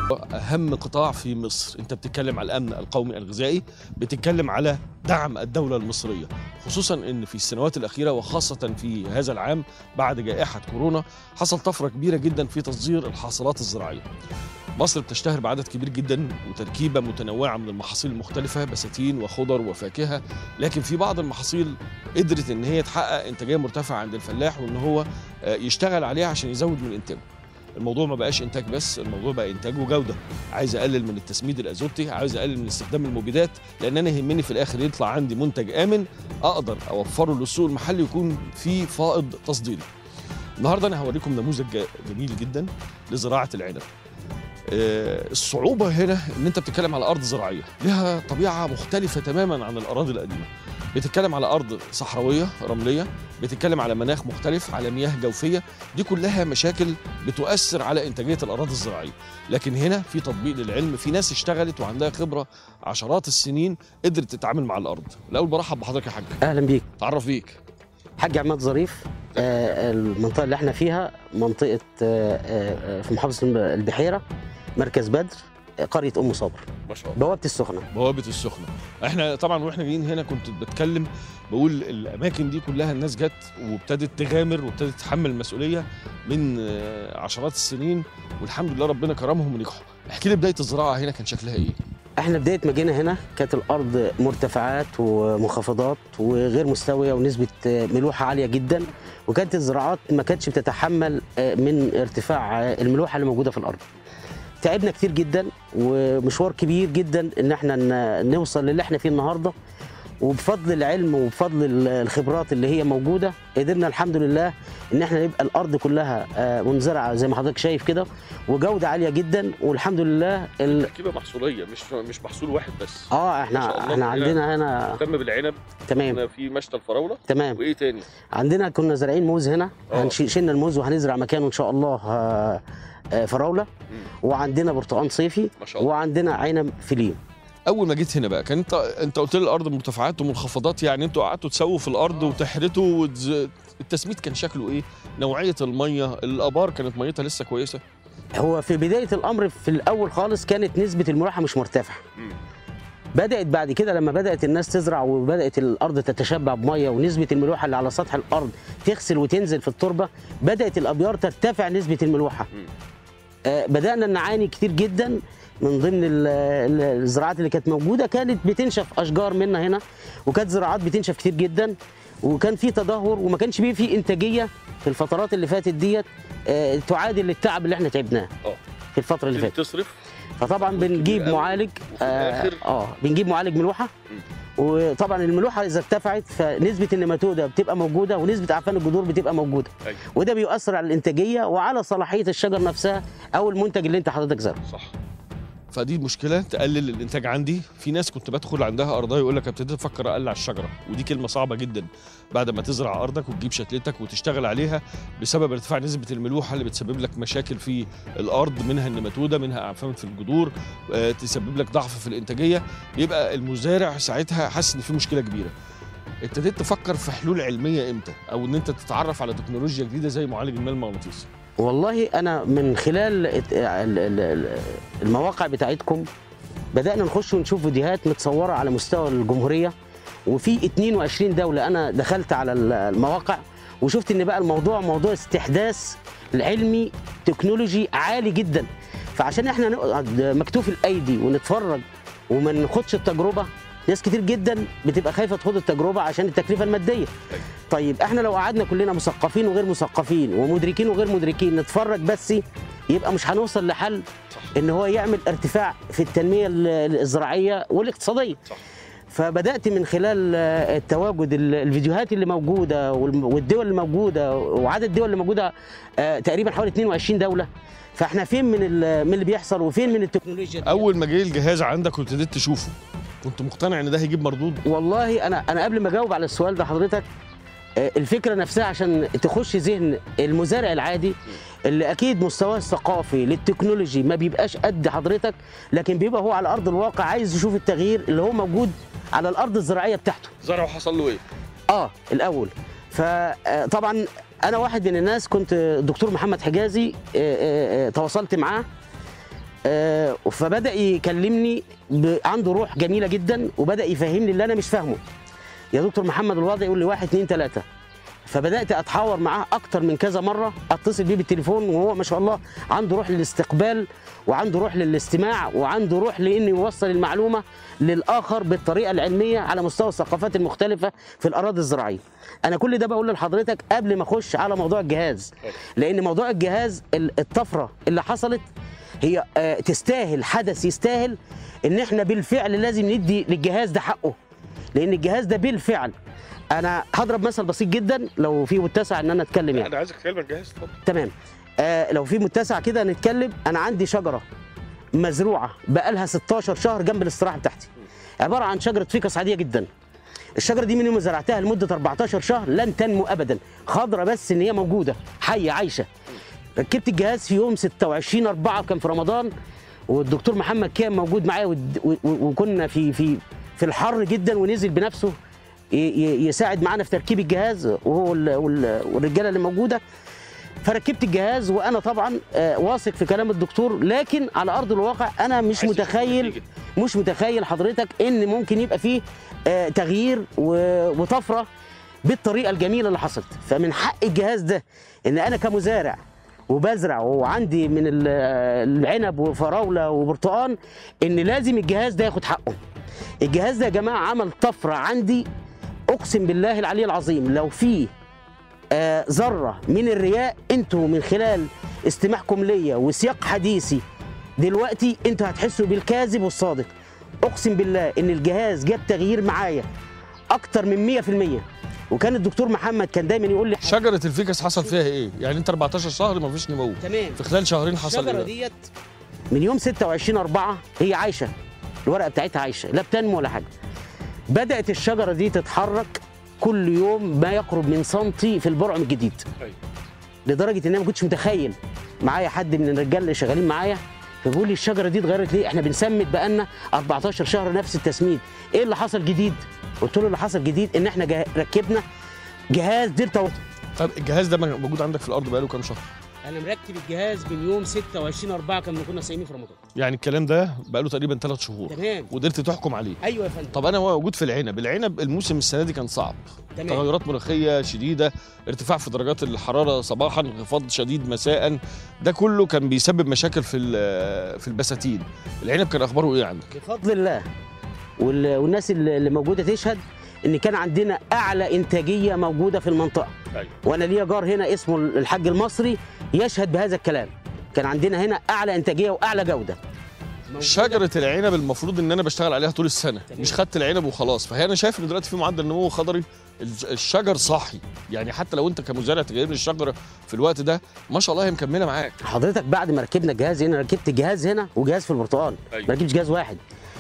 اهم قطاع في مصر انت بتتكلم على الامن القومي الغذائي بتتكلم على دعم الدوله المصريه خصوصا ان في السنوات الاخيره وخاصه في هذا العام بعد جائحه كورونا حصل طفره كبيره جدا في تصدير الحاصلات الزراعيه مصر بتشتهر بعدد كبير جدا وتركيبه متنوعه من المحاصيل المختلفه بساتين وخضر وفاكهه لكن في بعض المحاصيل قدرت ان هي تحقق انتاجيه مرتفعه عند الفلاح وان هو آه، يشتغل عليها عشان يزود من انتاجه الموضوع ما بقاش انتاج بس الموضوع بقى انتاج وجوده عايز اقلل من التسميد الازوتي عايز اقلل من استخدام المبيدات لان انا يهمني في الاخر يطلع عندي منتج امن اقدر اوفره للسوق المحلي يكون فيه فائض تصديري النهارده انا هوريكم نموذج ج- جميل جدا لزراعه العنب آه، الصعوبة هنا إن أنت بتتكلم على أرض زراعية لها طبيعة مختلفة تماما عن الأراضي القديمة بتتكلم على أرض صحراوية رملية بتتكلم على مناخ مختلف على مياه جوفية دي كلها مشاكل بتؤثر على إنتاجية الأراضي الزراعية لكن هنا في تطبيق للعلم في ناس اشتغلت وعندها خبرة عشرات السنين قدرت تتعامل مع الأرض الأول برحب بحضرتك يا حاج اهلا بيك تعرف بيك حاج عماد ظريف آه، المنطقه اللي احنا فيها منطقه آه، آه، في محافظه البحيره مركز بدر آه، قريه ام صبر ما شاء الله بوابه السخنه بوابة السخنة احنا طبعا واحنا جايين هنا كنت بتكلم بقول الاماكن دي كلها الناس جت وابتدت تغامر وابتدت تتحمل المسؤولية من آه، عشرات السنين والحمد لله ربنا كرمهم ونجحوا احكي لي بداية الزراعة هنا كان شكلها ايه احنا بدايه ما جينا هنا كانت الارض مرتفعات ومنخفضات وغير مستويه ونسبه آه، ملوحه عاليه جدا وكانت الزراعات ما كانتش بتتحمل آه، من ارتفاع آه، الملوحه اللي موجوده في الارض تعبنا كتير جدا ومشوار كبير جدا ان احنا ن- نوصل للي احنا فيه النهارده وبفضل العلم وبفضل ال- الخبرات اللي هي موجوده قدرنا الحمد لله ان احنا يبقى الارض كلها آه، منزرعه زي ما حضرتك شايف كده وجوده عاليه جدا والحمد لله ال... تركيبة محصولية مش مش محصول واحد بس اه ما شاء احنا الله احنا هنا عندنا هنا مهتم بالعنب تمام هنا في مشتى الفراولة تمام وايه تاني عندنا كنا زارعين موز هنا آه. هنشي- شلنا الموز وهنزرع مكانه ان شاء الله آه، آه، فراوله وعندنا برتقال صيفي ما شاء الله وعندنا عنب فليم اول ما جيت هنا بقى كان انت انت قلت لي الارض مرتفعات ومنخفضات يعني انتوا قعدتوا تسووا في الارض وتحرتوا وتز... التسميد كان شكله ايه نوعيه الميه الابار كانت ميتها لسه كويسه هو في بدايه الامر في الاول خالص كانت نسبه الملوحه مش مرتفعه مم. بدات بعد كده لما بدات الناس تزرع وبدات الارض تتشبع بميه ونسبه الملوحه اللي على سطح الارض تغسل وتنزل في التربه بدات الابيار ترتفع نسبه الملوحه مم. آه، بدانا نعاني كتير جدا من ضمن ال- ال- الزراعات اللي كانت موجوده كانت بتنشف اشجار منا هنا وكانت زراعات بتنشف كتير جدا وكان في تدهور وما كانش بيه في انتاجيه في الفترات اللي فاتت ديت آه، تعادل التعب اللي احنا تعبناه اه في الفتره اللي فاتت تصرف فطبعا بنجيب قوي. معالج وفي اه, الآخر- آه بنجيب معالج ملوحه وطبعا الملوحه اذا ارتفعت فنسبه النماتوده بتبقى موجوده ونسبه اعفان الجذور بتبقى موجوده أيوة. وده بيؤثر على الانتاجيه وعلى صلاحيه الشجر نفسها او المنتج اللي انت حضرتك زرعه صح فدي مشكله تقلل الانتاج عندي في ناس كنت بدخل عندها ارضها يقول لك ابتديت افكر اقلع الشجره ودي كلمه صعبه جدا بعد ما تزرع ارضك وتجيب شتلتك وتشتغل عليها بسبب ارتفاع نسبه الملوحه اللي بتسبب لك مشاكل في الارض منها النماتوده منها اعفان في الجذور آه، تسبب لك ضعف في الانتاجيه يبقى المزارع ساعتها حاسس ان في مشكله كبيره ابتديت تفكر في حلول علميه امتى او ان انت تتعرف على تكنولوجيا جديده زي معالج الماء المغناطيسي والله انا من خلال ات- ال- ال- ال- المواقع بتاعتكم بدانا نخش ونشوف فيديوهات متصوره على مستوى الجمهوريه وفي 22 دوله انا دخلت على ال- المواقع وشفت ان بقى الموضوع موضوع استحداث العلمي تكنولوجي عالي جدا فعشان احنا نقعد مكتوف الايدي ونتفرج وما ناخدش التجربه ناس كتير جدا بتبقى خايفه تاخد التجربه عشان التكلفه الماديه طيب احنا لو قعدنا كلنا مثقفين وغير مثقفين ومدركين وغير مدركين نتفرج بس يبقى مش هنوصل لحل ان هو يعمل ارتفاع في التنميه ال- الزراعيه والاقتصاديه صح. فبدات من خلال آه، التواجد ال- الفيديوهات اللي موجوده والم- والدول اللي موجوده وعدد الدول اللي موجوده آه، تقريبا حوالي 22 دوله فاحنا فين من ال- من اللي بيحصل وفين من التكنولوجيا دي؟ اول ما جه الجهاز عندك وابتديت تشوفه كنت مقتنع ان ده هيجيب مردود والله انا انا قبل ما اجاوب على السؤال ده حضرتك آه، الفكره نفسها عشان تخش ذهن المزارع العادي اللي اكيد مستواه الثقافي للتكنولوجي ما بيبقاش قد حضرتك لكن بيبقى هو على ارض الواقع عايز يشوف التغيير اللي هو موجود على الارض الزراعيه بتاعته زرعه حصل له ايه اه الاول فطبعا انا واحد من الناس كنت الدكتور محمد حجازي آه، آه، آه، تواصلت معاه آه، فبدا يكلمني ب- عنده روح جميله جدا وبدا يفهمني اللي انا مش فاهمه يا دكتور محمد الوضع يقول لي واحد اتنين تلاته فبدات اتحاور معاه اكتر من كذا مره اتصل بيه بالتليفون وهو ما شاء الله عنده روح للاستقبال وعنده روح للاستماع وعنده روح لانه يوصل المعلومه للاخر بالطريقه العلميه على مستوى الثقافات المختلفه في الاراضي الزراعيه. انا كل ده بقول لحضرتك قبل ما اخش على موضوع الجهاز لان موضوع الجهاز ال- الطفره اللي حصلت هي آه، تستاهل حدث يستاهل ان احنا بالفعل لازم ندي للجهاز ده حقه لان الجهاز ده بالفعل انا هضرب مثل بسيط جدا لو في متسع ان انا اتكلم يعني انا عايزك تتكلم عن الجهاز اتفضل تمام آه لو في متسع كده نتكلم انا عندي شجره مزروعه بقالها 16 شهر جنب الاستراحه بتاعتي عباره عن شجره فيكس عاديه جدا الشجره دي من يوم ما زرعتها لمده 14 شهر لن تنمو ابدا خضره بس ان هي موجوده حيه عايشه ركبت الجهاز في يوم 26 4 كان في رمضان والدكتور محمد كان موجود معايا ود- و- و- وكنا في في في الحر جدا ونزل بنفسه ي- ي- يساعد معانا في تركيب الجهاز وهو وال- وال- والرجاله اللي موجوده فركبت الجهاز وانا طبعا آه، واثق في كلام الدكتور لكن على ارض الواقع انا مش عايز تشوف متخيل النتيجة. مش متخيل حضرتك ان ممكن يبقى فيه آه، تغيير و- وطفره بالطريقه الجميله اللي حصلت فمن حق الجهاز ده ان انا كمزارع وبزرع وعندي من ال- العنب وفراوله وبرتقان ان لازم الجهاز ده ياخد حقه الجهاز ده يا جماعه عمل طفره عندي اقسم بالله العلي العظيم لو في آه، ذره من الرياء انتوا من خلال استماعكم ليا وسياق حديثي دلوقتي انتوا هتحسوا بالكاذب والصادق اقسم بالله ان الجهاز جاب تغيير معايا اكتر من 100% وكان الدكتور محمد كان دايما يقول لي شجره الفيكس حصل فيها ايه يعني انت 14 شهر ما فيش نمو تمام في خلال شهرين حصل الشجره ايه ديت من يوم 26 4 هي عايشه الورقه بتاعتها عايشه لا بتنمو ولا حاجه بدات الشجره دي تتحرك كل يوم ما يقرب من سنتي في البرعم الجديد أيوة. لدرجه ان انا ما كنتش متخيل معايا حد من الرجال اللي شغالين معايا فبيقول لي الشجره دي اتغيرت ليه احنا بنسمد بقالنا 14 شهر نفس التسميد ايه اللي حصل جديد قلت له اللي حصل جديد ان احنا جه... ركبنا جهاز دلتا ووتر طب الجهاز ده موجود عندك في الارض بقاله كام شهر انا مركب الجهاز من يوم 26 4 كنا كنا صايمين في رمضان يعني الكلام ده بقاله تقريبا ثلاث شهور تمام وقدرت تحكم عليه ايوه يا فندم طب انا موجود في العنب العنب الموسم السنه دي كان صعب تمام تغيرات مناخيه شديده ارتفاع في درجات الحراره صباحا انخفاض شديد مساء ده كله كان بيسبب مشاكل في ال- في البساتين العنب كان اخباره ايه عندك بفضل الله وال- والناس اللي اللي موجوده تشهد ان كان عندنا اعلى انتاجيه موجوده في المنطقه أيوة. وانا ليا جار هنا اسمه الحاج المصري يشهد بهذا الكلام كان عندنا هنا اعلى انتاجيه واعلى جوده شجره العنب المفروض ان انا بشتغل عليها طول السنه تمام. مش خدت العنب وخلاص فهي انا شايف ان دلوقتي في معدل نمو خضري الج- الشجر صاحي يعني حتى لو انت كمزارع تجيب لي الشجره في الوقت ده ما شاء الله هي مكمله معاك حضرتك بعد ما ركبنا الجهاز هنا ركبت جهاز هنا وجهاز في البرتقال أيوة. ما ركبتش جهاز واحد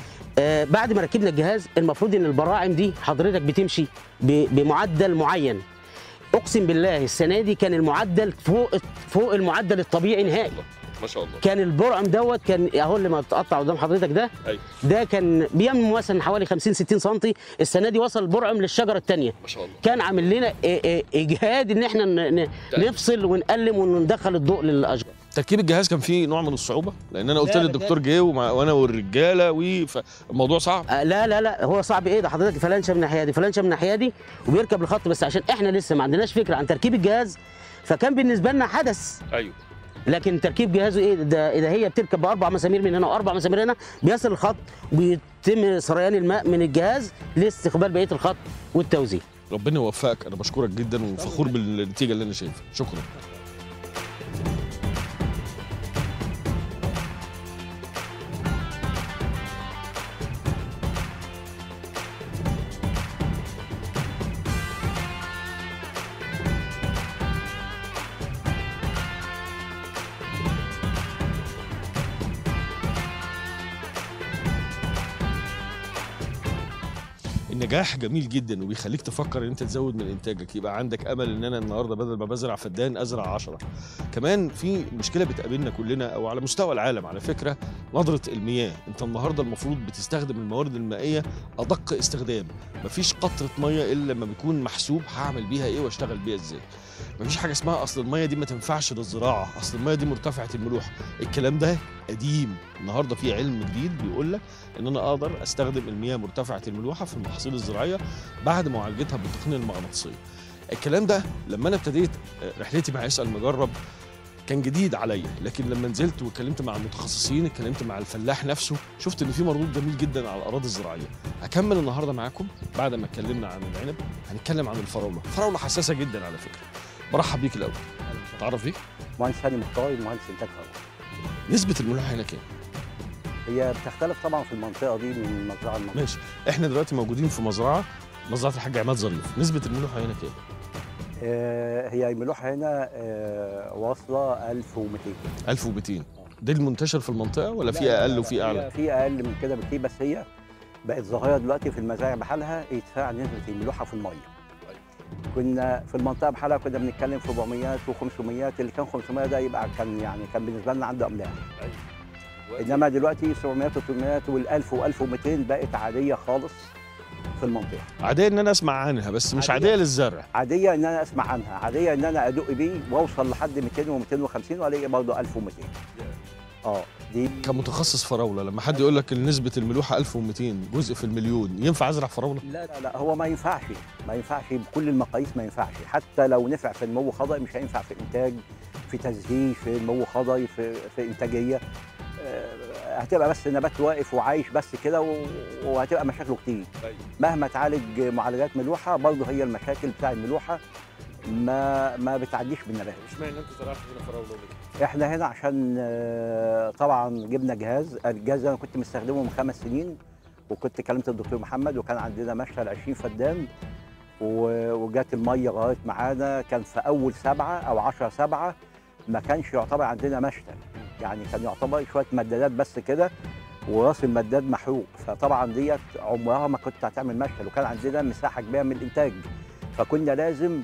آه بعد ما ركبنا الجهاز المفروض ان البراعم دي حضرتك بتمشي ب- بمعدل معين اقسم بالله السنه دي كان المعدل فوق فوق المعدل الطبيعي نهائي ما شاء الله كان البرعم دوت كان اهو اللي ما بتقطع قدام حضرتك ده ايوه ده كان بينمو مثلا حوالي 50 60 سم السنه دي وصل البرعم للشجره الثانيه ما شاء الله كان عامل لنا إيه- إيه- اجهاد ان احنا ن- ن- طيب. نفصل ونقلم وندخل الضوء للاشجار تركيب الجهاز كان فيه نوع من الصعوبه لان انا قلت لا، لي لا، الدكتور جه ومع- وانا والرجاله و- فالموضوع صعب آه، لا لا لا هو صعب ايه ده حضرتك فلانشه من الناحيه دي فلانشه من الناحيه دي وبيركب الخط بس عشان احنا لسه ما عندناش فكره عن تركيب الجهاز فكان بالنسبه لنا حدث ايوه لكن تركيب جهازه ايه ده اذا هي بتركب باربع مسامير من هنا واربع مسامير هنا بيصل الخط ويتم سريان الماء من الجهاز لاستقبال بقيه الخط والتوزيع ربنا يوفقك انا بشكرك جدا وفخور بالنتيجه اللي انا شايفها شكرا النجاح جميل جدا وبيخليك تفكر ان انت تزود من انتاجك يبقى عندك امل ان انا النهارده بدل ما بزرع فدان ازرع عشرة كمان في مشكله بتقابلنا كلنا او على مستوى العالم على فكره نظره المياه انت النهارده المفروض بتستخدم الموارد المائيه ادق استخدام مفيش قطره ميه الا لما بيكون محسوب هعمل بيها ايه واشتغل بيها ازاي مفيش حاجه اسمها اصل الميه دي ما تنفعش للزراعه اصل الميه دي مرتفعه الملوحه الكلام ده قديم النهارده في علم جديد بيقول لك ان انا اقدر استخدم المياه مرتفعه الملوحه في المحاصيل الزراعيه بعد معالجتها بالتقنيه المغناطيسيه الكلام ده لما انا ابتديت رحلتي مع اسال مجرب كان جديد عليا لكن لما نزلت واتكلمت مع المتخصصين اتكلمت مع الفلاح نفسه شفت ان في مردود جميل جدا على الاراضي الزراعيه هكمل النهارده معاكم بعد ما اتكلمنا عن العنب هنتكلم عن الفراوله الفراوله حساسه جدا على فكره برحب بيك الاول تعرف بيك مهندس هاني مختار مهندس انتاج فراوله نسبه الملوحه هنا كام هي بتختلف طبعا في المنطقه دي من مزرعه لمزرعه ماشي احنا دلوقتي موجودين في مزرعه مزرعه الحاج عماد ظريف نسبه الملوحه هنا كام آه هي الملوحه هنا آه واصله 1200 1200 ده المنتشر في المنطقه ولا في لا، لا، اقل لا، وفي اعلى هي في اقل من كده بكتير بس هي بقت ظاهره دلوقتي في المزارع بحالها ارتفاع نسبه الملوحه في الميه كنا في المنطقه بحالها كنا بنتكلم في 400 و500 اللي كان 500 ده يبقى كان يعني كان بالنسبه لنا عنده املاح انما دلوقتي 700 و800 وال1000 و1200 بقت عاديه خالص في المنطقه عاديه ان انا اسمع عنها بس مش عادية. عاديه للزرع عاديه ان انا اسمع عنها عاديه ان انا ادق بيه واوصل لحد 200 و250 والاقي برضه 1200 اه دي كمتخصص فراوله لما حد يقول لك نسبه الملوحه 1200 جزء في المليون ينفع ازرع فراوله لا لا لا هو ما ينفعش ما ينفعش بكل المقاييس ما ينفعش حتى لو نفع في النمو خضري مش هينفع في انتاج في تزهير في نمو خضري في في انتاجيه آه، هتبقى بس نبات واقف وعايش بس كده و- وهتبقى مشاكله كتير مهما تعالج معالجات ملوحه برضه هي المشاكل بتاع الملوحه ما ما بتعديش بالنبات مش معنى انت زرعت هنا فراوله احنا هنا عشان آه، طبعا جبنا جهاز الجهاز ده انا كنت مستخدمه من خمس سنين وكنت كلمت الدكتور محمد وكان عندنا مشتل 20 فدان و- وجات الميه لغايه معانا كان في اول سبعه او 10 سبعه ما كانش يعتبر عندنا مشتل يعني كان يعتبر شويه مدادات بس كده وراس المداد محروق فطبعا ديت عمرها ما كنت هتعمل مشتل وكان عندنا مساحه كبيره من الانتاج فكنا لازم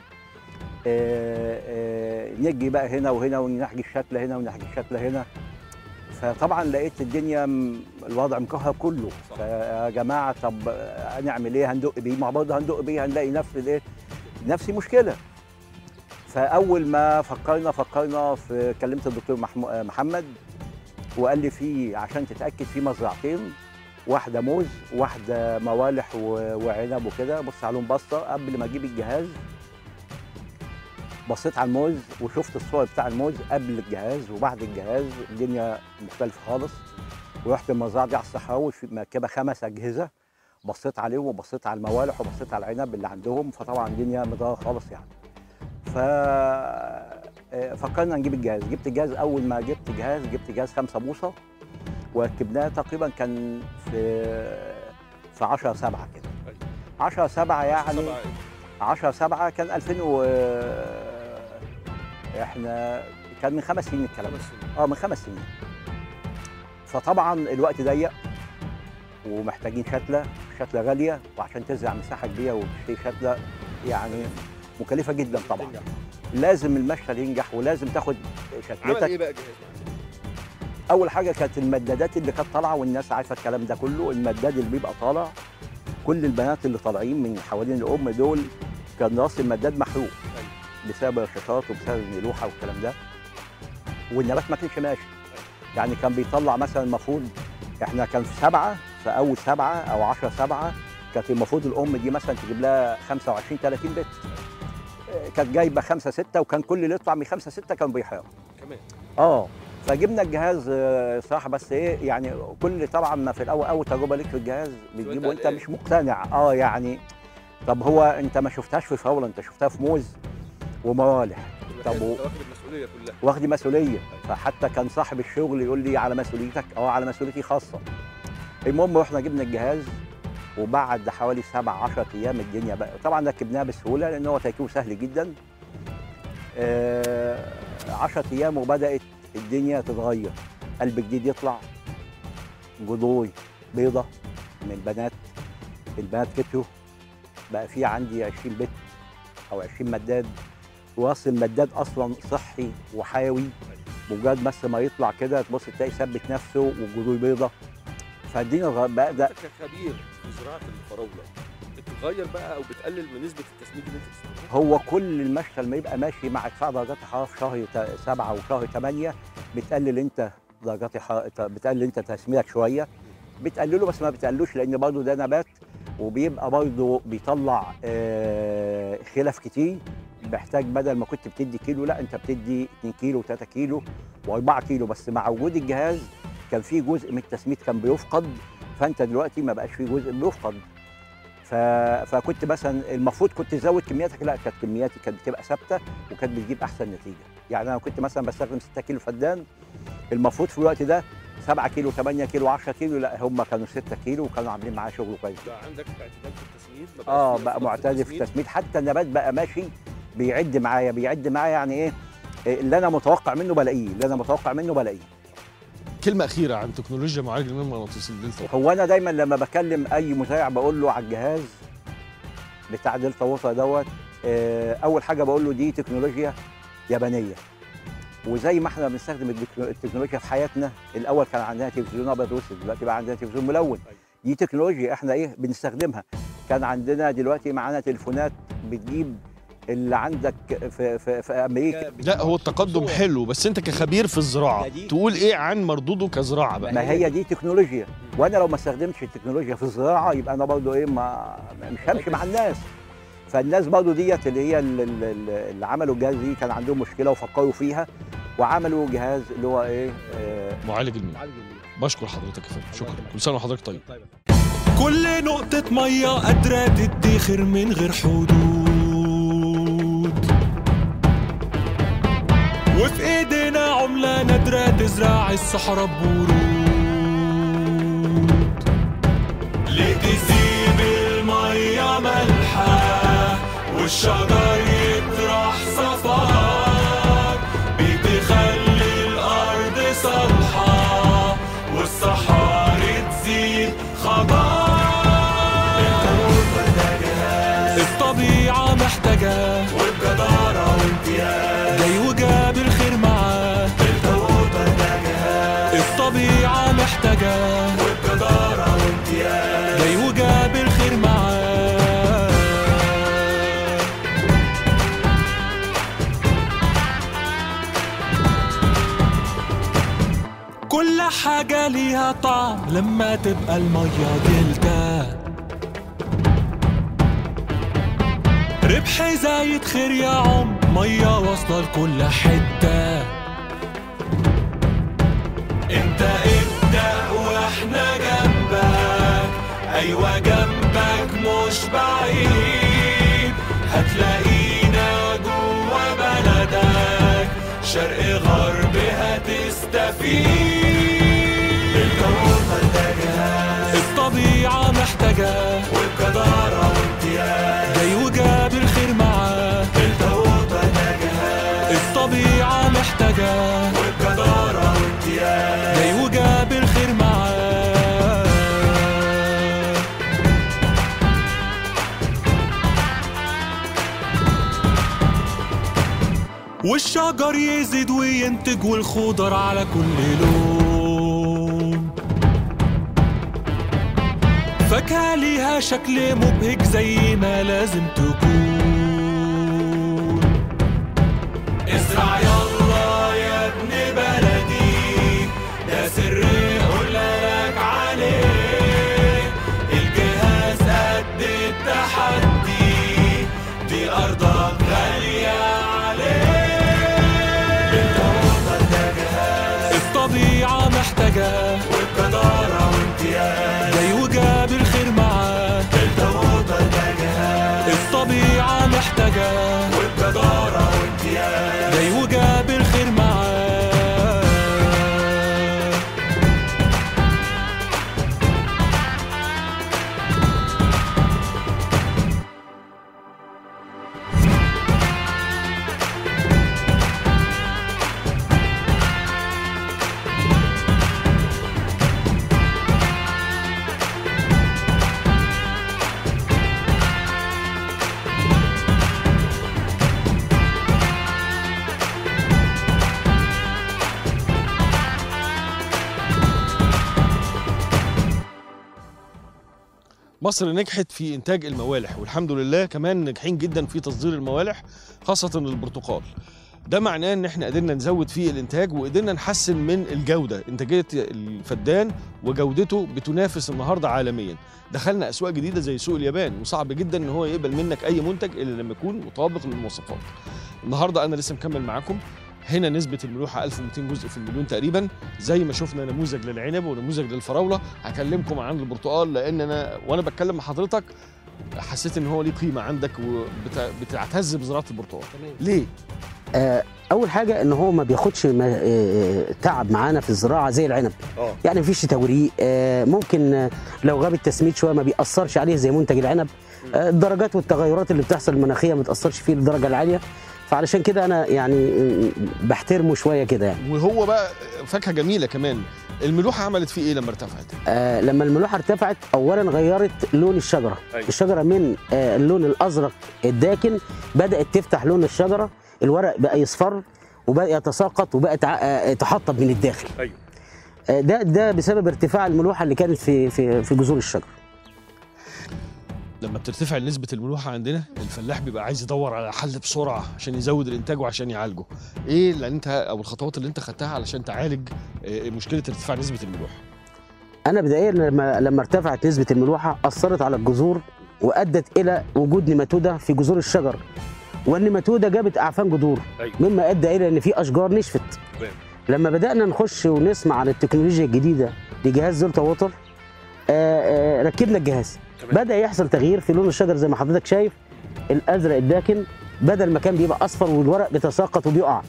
آه، آه، نجي بقى هنا وهنا ونحجي الشتله هنا ونحجي الشتله هنا فطبعا لقيت الدنيا م- الوضع مكهرب كله فيا جماعه طب آه، هنعمل ايه هندق بيه ما برضه هندق بيه هنلاقي نفس الايه نفس مشكله فاول ما فكرنا فكرنا في كلمت الدكتور محمو- آه، محمد وقال لي في عشان تتاكد في مزرعتين واحده موز واحده موالح و- وعنب وكده بص عليهم بصه قبل ما اجيب الجهاز بصيت على الموز وشفت الصور بتاع الموز قبل الجهاز وبعد الجهاز الدنيا مختلفه خالص ورحت المزرعه دي على الصحراوي في مركبه خمس اجهزه بصيت عليهم وبصيت على الموالح وبصيت على العنب اللي عندهم فطبعا الدنيا مضايقه خالص يعني ف آه، فكرنا نجيب الجهاز جبت الجهاز اول ما جبت جهاز جبت جهاز خمسة بوصه وركبناه تقريبا كان في في 10 7 كده 10 7 يعني 10 7 كان 2000 و احنا كان من خمس سنين الكلام ده اه من خمس سنين فطبعا الوقت ضيق ومحتاجين شتله شتله غاليه وعشان تزرع مساحه كبيره وتشتري شتله يعني مكلفه جدا طبعا لازم المشتل ينجح ولازم تاخد شتلتك بقى جهاز اول حاجه كانت المدادات اللي كانت طالعه والناس عارفه الكلام ده كله المداد اللي بيبقى طالع كل البنات اللي طالعين من حوالين الام دول كان راس المداد محروق بسبب الرشاشات وبسبب الملوحه والكلام ده والنبات ما كانش ماشي يعني كان بيطلع مثلا المفروض احنا كان في سبعه في اول سبعه او 10 سبعه كانت المفروض الام دي مثلا تجيب لها 25 30 بت آه، كانت جايبه خمسه سته وكان كل اللي يطلع من خمسه سته كان بيحرق كمان اه فجبنا الجهاز آه، صراحه بس ايه يعني كل طبعا ما في الاول اول تجربه ليك في الجهاز بتجيبه وانت قلقان. مش مقتنع اه يعني طب هو انت ما شفتهاش في فراوله انت شفتها في موز وموالح طب و- واخد المسؤوليه كلها واخدي مسؤوليه فحتى كان صاحب الشغل يقول لي على مسؤوليتك اه على مسؤوليتي خاصه المهم رحنا جبنا الجهاز وبعد حوالي سبع 10 ايام الدنيا بقى طبعا ركبناه بسهوله لان هو تركيبه سهل جدا 10 ايام وبدات الدنيا تتغير قلب جديد يطلع جذور بيضه من البنات البنات كتروا بقى في عندي 20 بت او 20 مداد وراس المداد اصلا صحي وحيوي مجرد بس ما يطلع كده تبص تلاقي ثبت نفسه والجذور بيضة فالدنيا غ- بقى ده كخبير في زراعه الفراوله بتغير بقى او بتقلل من نسبه التسميد اللي انت بتستخدمها هو كل المشتل ما يبقى ماشي مع ارتفاع درجات الحراره في شهر تا- سبعة وشهر ثمانية بتقلل انت درجات الحراره بتقلل انت تسميدك شويه بتقلله بس ما بتقلوش لان برضه ده نبات وبيبقى برضه بيطلع آه، خلف كتير محتاج بدل ما كنت بتدي كيلو لا انت بتدي 2 كيلو و3 كيلو و4 كيلو بس مع وجود الجهاز كان في جزء من التسميد كان بيفقد فانت دلوقتي ما بقاش في جزء بيفقد ف... فكنت مثلا المفروض كنت تزود كمياتك لا كانت كمياتي كانت بتبقى ثابته وكانت بتجيب احسن نتيجه يعني انا كنت مثلا بستخدم 6 كيلو فدان المفروض في الوقت ده 7 كيلو 8 كيلو 10 كيلو لا هم كانوا 6 كيلو وكانوا عاملين معايا شغل كويس بقى عندك اعتدال في التسميد ما بقاش اه في بقى ارتباط معتدل في التسميد حتى النبات بقى ماشي بيعد معايا بيعد معايا يعني ايه إيه اللي انا متوقع منه بلاقيه اللي انا متوقع منه بلاقيه كلمه اخيره عن تكنولوجيا معالج المياه المغناطيسي الدلتا هو انا دايما لما بكلم اي مزارع بقول له على الجهاز بتاع دلتا ووتر دوت آه، اول حاجه بقول له دي تكنولوجيا يابانيه وزي ما احنا بنستخدم التكنو- التكنولوجيا في حياتنا الاول كان عندنا تلفزيون ابيض واسود دلوقتي بقى عندنا تلفزيون ملون دي تكنولوجيا احنا ايه بنستخدمها كان عندنا دلوقتي معانا تليفونات بتجيب اللي عندك في في, في امريكا لا هو التقدم حلو بس انت كخبير في الزراعه ده دي- تقول ايه عن مردوده كزراعه بقى ما هي دي تكنولوجيا وانا لو ما استخدمتش التكنولوجيا في الزراعه يبقى انا برضو ايه ما مش همشي مع الناس فالناس برضو ديت اللي هي ال- ال- ال- اللي عملوا الجهاز دي كان عندهم مشكله وفكروا فيها وعملوا جهاز اللي هو ايه آه معالج المياه بشكر حضرتك يا فندم شكرا كل سنه وحضرتك طيب كل نقطة مية قادرة تدخر من غير حدود وفي ايدينا عملة نادرة تزرع الصحراء بورود ليه تسيب المية ملحة والشجر يطرح صفار بتخلي الأرض صالحة والصحاري تزيد خضار الطبيعة محتاجة وبجدارة وامتياز جاي وجاب الخير معاه الطبيعة محتاجة وبجدارة وامتياز جاي وجاب الخير معاه كل حاجة ليها طعم لما تبقى المية دلتا ربح زايد خير يا عم مية واصلة لكل حتة انت ابدأ واحنا جنبك ايوه جنبك مش بعيد هتلاقينا جوا بلدك شرق غرب هتستفيد الطبيعة محتاجة وبجدارة وامتياز جاي وجاب الخير معاه الطبيعة محتاجة وبجدارة وامتياز جاي وجاب الخير معاه والشجر يزيد وينتج والخضر على كل لون فاكهة ليها شكل مبهج زي ما لازم تكون ازرع يلا يا ابن بلدي ده سر لك عليه الجهاز قد التحدي دي أرضك غالية عليه الطبيعة محتاجة وبجدارة وامتياز جاي وجاب الخير معاه الطبيعة محتاجة وبجدارة وامتياز جاي وجاب الخير معاه مصر نجحت في انتاج الموالح والحمد لله كمان ناجحين جدا في تصدير الموالح خاصه البرتقال ده معناه ان احنا قدرنا نزود فيه الانتاج وقدرنا نحسن من الجوده انتاجيه الفدان وجودته بتنافس النهارده عالميا دخلنا اسواق جديده زي سوق اليابان وصعب جدا ان هو يقبل منك اي منتج الا لما يكون مطابق للمواصفات النهارده انا لسه مكمل معاكم هنا نسبة الملوحة 1200 جزء في المليون تقريبا زي ما شفنا نموذج للعنب ونموذج للفراولة هكلمكم عن البرتقال لأن أنا وأنا بتكلم مع حضرتك حسيت إن هو ليه قيمة عندك وبتعتز بزراعة البرتقال ليه؟ آه، اول حاجه ان هو ما بياخدش ما- آه، تعب معانا في الزراعه زي العنب اه يعني مفيش توريق آه، ممكن آه، لو غاب التسميد شويه ما بيأثرش عليه زي منتج العنب آه، الدرجات والتغيرات اللي بتحصل المناخيه ما تأثرش فيه للدرجه العاليه فعلشان كده انا يعني آه، بحترمه شويه كده يعني وهو بقى فاكهة جميلة كمان الملوحة عملت فيه إيه لما ارتفعت؟ آه، لما الملوحه ارتفعت اولا غيرت لون الشجره أيوة. الشجره من آه، اللون الازرق الداكن بدات تفتح لون الشجره الورق بقى يصفر وبقى يتساقط وبقى تع- آه، تحطب من الداخل أيوة. آه، ده ده بسبب ارتفاع الملوحه اللي كانت في في في جذور الشجر لما بترتفع نسبة الملوحة عندنا الفلاح بيبقى عايز يدور على حل بسرعة عشان يزود الإنتاج وعشان يعالجه. إيه اللي أنت أو الخطوات اللي أنت خدتها علشان تعالج آه، مشكلة ارتفاع نسبة الملوحة؟ انا بدايا لما لما ارتفعت نسبه الملوحه اثرت على الجذور وادت الى وجود نيماتوده في جذور الشجر والنيماتوده جابت اعفان جذور أيوة. مما ادى الى ان في اشجار نشفت تمام. لما بدانا نخش ونسمع عن التكنولوجيا الجديده لجهاز زولتا ووتر آه، آه، ركبنا الجهاز تمام. بدا يحصل تغيير في لون الشجر زي ما حضرتك شايف الازرق الداكن بدل ما كان بيبقى اصفر والورق بيتساقط وبيقع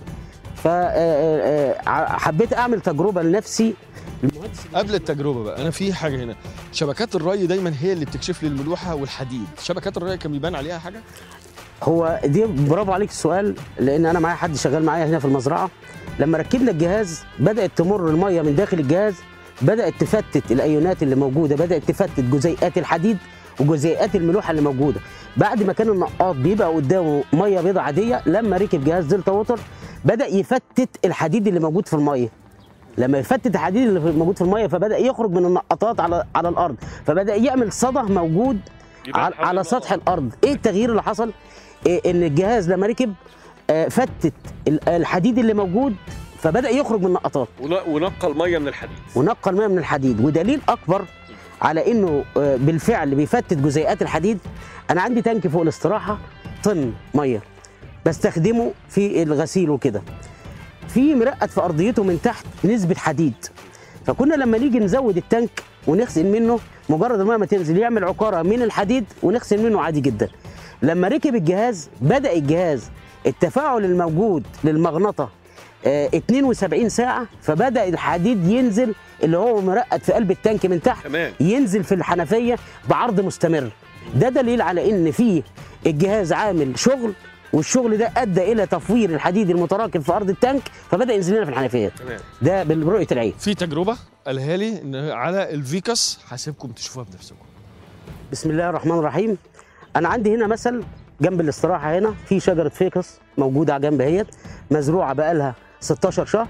فحبيت اعمل تجربه لنفسي المهندس قبل التجربة بقى أنا في حاجة هنا شبكات الري دايما هي اللي بتكشف لي الملوحة والحديد، شبكات الري كان بيبان عليها حاجة؟ هو دي برافو عليك السؤال لان انا معايا حد شغال معايا هنا في المزرعه لما ركبنا الجهاز بدات تمر الميه من داخل الجهاز بدات تفتت الايونات اللي موجوده بدات تفتت جزيئات الحديد وجزيئات الملوحه اللي موجوده بعد ما كان النقاط بيبقى قدامه ميه بيضاء عاديه لما ركب جهاز دلتا ووتر بدا يفتت الحديد اللي موجود في الميه لما يفتت الحديد اللي موجود في الميه فبدا يخرج من النقطات على على الارض فبدا يعمل صدى موجود على, على سطح الارض ايه التغيير اللي حصل إيه ان الجهاز لما ركب آه، فتت ال- الحديد اللي موجود فبدا يخرج من النقطات ونقى المية من الحديد. ونقى الماء من الحديد ودليل اكبر على انه آه، بالفعل بيفتت جزيئات الحديد انا عندي تانك فوق الاستراحه طن ميه بستخدمه في الغسيل وكده في مرقد في ارضيته من تحت نسبه حديد فكنا لما نيجي نزود التانك ونغسل منه مجرد الميه ما تنزل يعمل عقاره من الحديد ونغسل منه عادي جدا لما ركب الجهاز بدا الجهاز التفاعل الموجود للمغنطه آه، 72 ساعه فبدا الحديد ينزل اللي هو مرقد في قلب التانك من تحت تمام ينزل في الحنفيه بعرض مستمر ده دليل على ان في الجهاز عامل شغل والشغل ده ادى الى تفوير الحديد المتراكم في ارض التانك فبدا ينزل لنا في الحنفيات تمام. ده برؤيه العين في تجربة قالها لي إن على الفيكس هسيبكم تشوفوها بنفسكم. بسم الله الرحمن الرحيم انا عندي هنا مثل جنب الاستراحه هنا في شجره فيكس موجوده على جنب اهيت مزروعه بقالها 16 شهر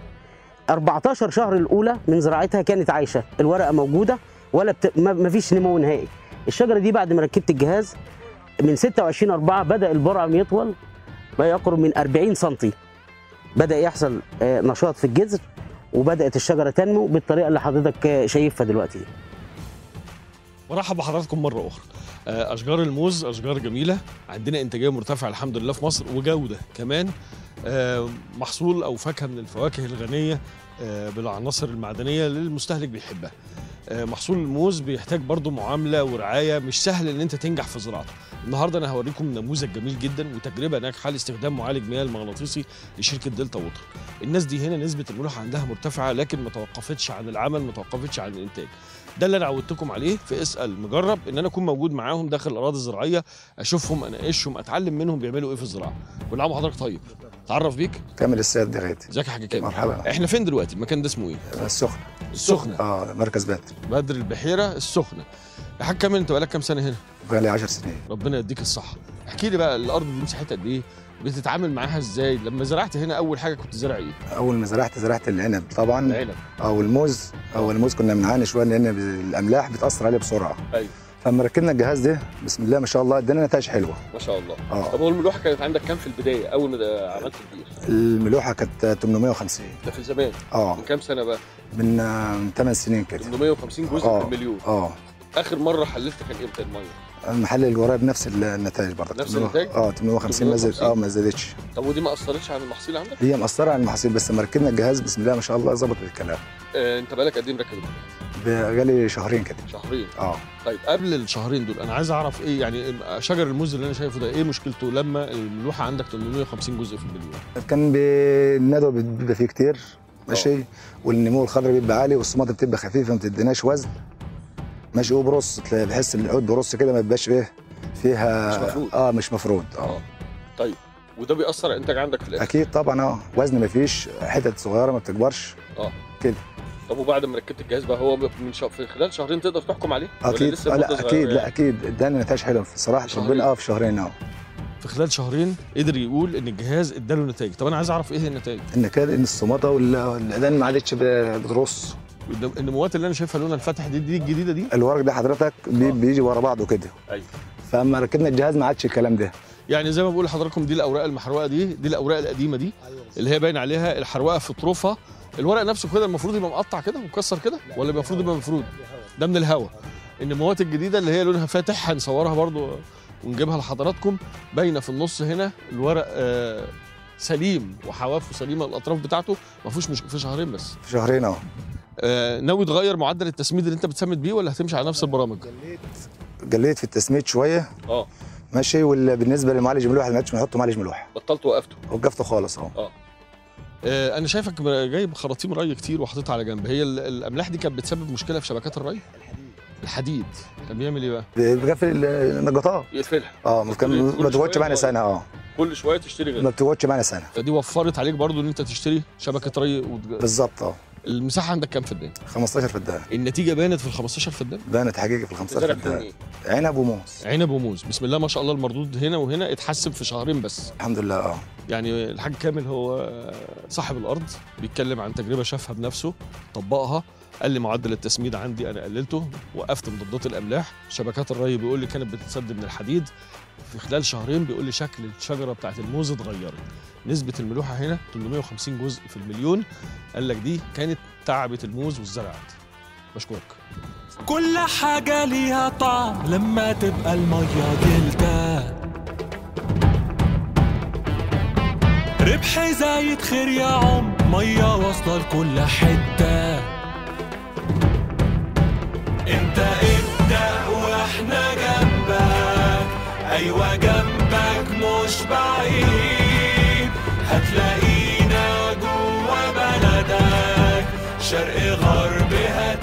14 شهر الاولى من زراعتها كانت عايشه الورقه موجوده ولا بت... ما ما فيش نمو نهائي الشجره دي بعد ما ركبت الجهاز من 26 4 بدا البرعم يطول ما يقرب من 40 سم بدا يحصل آه، نشاط في الجذر وبدات الشجره تنمو بالطريقه اللي حضرتك آه، شايفها دلوقتي دي. مرحب بحضراتكم مرة أخرى. آه، أشجار الموز أشجار جميلة، عندنا إنتاجية مرتفعة الحمد لله في مصر وجودة كمان. آه، محصول أو فاكهة من الفواكه الغنية آه، بالعناصر المعدنية اللي المستهلك بيحبها. آه، محصول الموز بيحتاج برضو معاملة ورعاية مش سهل إن أنت تنجح في زراعته. النهارده أنا هوريكم نموذج جميل جدا وتجربة ناجحة لاستخدام معالج مياه المغناطيسي لشركة دلتا ووتر. الناس دي هنا نسبة الملوحة عندها مرتفعة لكن ما توقفتش عن العمل ما توقفتش عن الإنتاج. ده اللي انا عودتكم عليه في اسال مجرب ان انا اكون موجود معاهم داخل الاراضي الزراعيه اشوفهم اناقشهم اتعلم منهم بيعملوا ايه في الزراعه كل عام وحضرتك طيب تعرف بيك كامل السيد دغاتي ازيك يا حاج كامل مرحبا احنا فين دلوقتي المكان ده اسمه ايه السخنة السخنه اه مركز بات بدر البحيره السخنه يا حاج كامل انت بقالك كام سنه هنا بقى لي 10 سنين ربنا يديك الصحه احكي لي بقى الارض دي مساحتها قد ايه بتتعامل معاها ازاي لما زرعت هنا اول حاجه كنت زارع ايه اول ما زرعت زرعت العنب طبعا العنب او الموز او الموز كنا بنعاني شويه لان الاملاح بتاثر عليه بسرعه ايوه فلما ركبنا الجهاز ده بسم الله ما شاء الله ادانا نتائج حلوه ما شاء الله اه طب هو الملوحه كانت عندك كام في البدايه اول ما عملت البير الملوحه كانت 850 ده في زمان اه من كام سنه بقى من آه، من 8 سنين كده 850 جزء آه. في المليون اه اخر مره حللت كان امتى الميه المحل اللي ورايا بنفس النتائج برضه نفس 800 النتائج؟ اه 850 ما زادت 850. اه ما زادتش طب ودي ما اثرتش على المحصول عندك هي مأثرة على المحاصيل بس لما ركبنا الجهاز بسم الله ما شاء الله ظبطت الكلام آه انت بالك قد ايه مركب الجهاز؟ بقالي شهرين كده شهرين اه طيب قبل الشهرين دول انا عايز اعرف ايه يعني شجر الموز اللي انا شايفه ده ايه مشكلته لما الملوحه عندك 850 جزء في المليون كان بي- الندوه بيبقى فيه كتير ماشي والنمو الخضري بيبقى عالي والصمات بتبقى خفيفه ما بتديناش وزن ماشي وبرص تلاقي بحس ان العود برص كده ما بيبقاش ايه فيها مش مفروض. اه مش مفروض اه اه طيب وده بيأثر على الانتاج عندك في الاخر اكيد طبعا اه وزن ما فيش حتت صغيره ما بتكبرش طب وبعد ما ركبت الجهاز بقى هو من شهر في خلال شهرين تقدر تحكم عليه ولا اكيد لسه آه مدة لا صغيرة اكيد لا يعني؟ اكيد ادانا نتائج حلوه الصراحه شهرين. ربنا اه في شهرين اه في خلال شهرين قدر يقول ان الجهاز اداله نتائج طب انا عايز اعرف ايه النتائج ان كان ان الصماته وال- والادان ما عادتش ب- بترص النم- النموات اللي انا شايفها لونها الفاتح دي دي الجديده دي الورق ده حضرتك بي- آه. بيجي ورا بعضه كده ايوه فاما ركبنا الجهاز ما عادش الكلام ده يعني زي ما بقول لحضراتكم دي الاوراق المحروقه دي دي الاوراق القديمه دي اللي هي باين عليها الحروقه في طروفها الورق نفسه كده المفروض يبقى مقطع كده ومكسر كده ولا المفروض يبقى مفروض ده من الهواء النموات الجديده اللي هي لونها فاتح هنصورها برضو ونجيبها لحضراتكم باينه في النص هنا الورق آه سليم وحوافه سليمه الاطراف بتاعته ما فيهوش مش في شهرين بس في شهرين اه آه ناوي تغير معدل التسميد اللي انت بتسمد بيه ولا هتمشي على نفس البرامج قليت في التسميد شويه اه ماشي وبالنسبه لمعالج ملوحه ما عادش بنحط معالج ملوحه بطلت وقفته وقفته خالص اهو آه، انا شايفك جايب خراطيم ري كتير وحاططها على جنب هي ال- الاملاح دي كانت بتسبب مشكله في شبكات الري الحديد كان بيعمل ايه بقى بقفل النجاطات يقفلها اه ما كان- كل ما تقعدش شوية معانا تغير. سنه اه كل شويه تشتري ما غير بتقعدش معانا سنه فدي وفرت عليك برضو ان انت تشتري شبكه ري وتج... بالظبط اه المساحه عندك كام فدان 15 فدان النتيجه بانت في ال 15 فدان بانت حقيقي في ال 15 زرع فيهم فدان ايه عنب وموز عنب وموز بسم الله ما شاء الله المردود هنا وهنا اتحسن في شهرين بس الحمد لله اه يعني الحاج كامل هو صاحب الارض بيتكلم عن تجربه شافها بنفسه طبقها قال لي معدل التسميد عندي انا قللته وقفت مضادات الاملاح شبكات الري بيقول لي كانت بتتسد من الحديد في خلال شهرين بيقول لي شكل الشجره بتاعت الموز اتغيرت نسبه الملوحه هنا 850 جزء في المليون قال لك دي كانت تعبه الموز والزرع عندي بشكرك كل حاجة ليها طعم لما تبقى المية جلدة ربح زايد خير يا عم مية واصلة لكل حتة انت ابدأ واحنا جنبك ايوه جنبك مش بعيد هتلاقينا جوا بلدك شرق غرب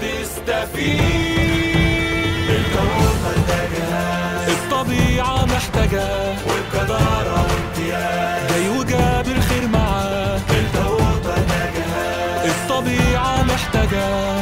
هتستفيد الكون محتاجها الطبيعة محتاجة والجدارة وامتياز جاي وجاب الخير معاه الكون محتاجها الطبيعة محتاجة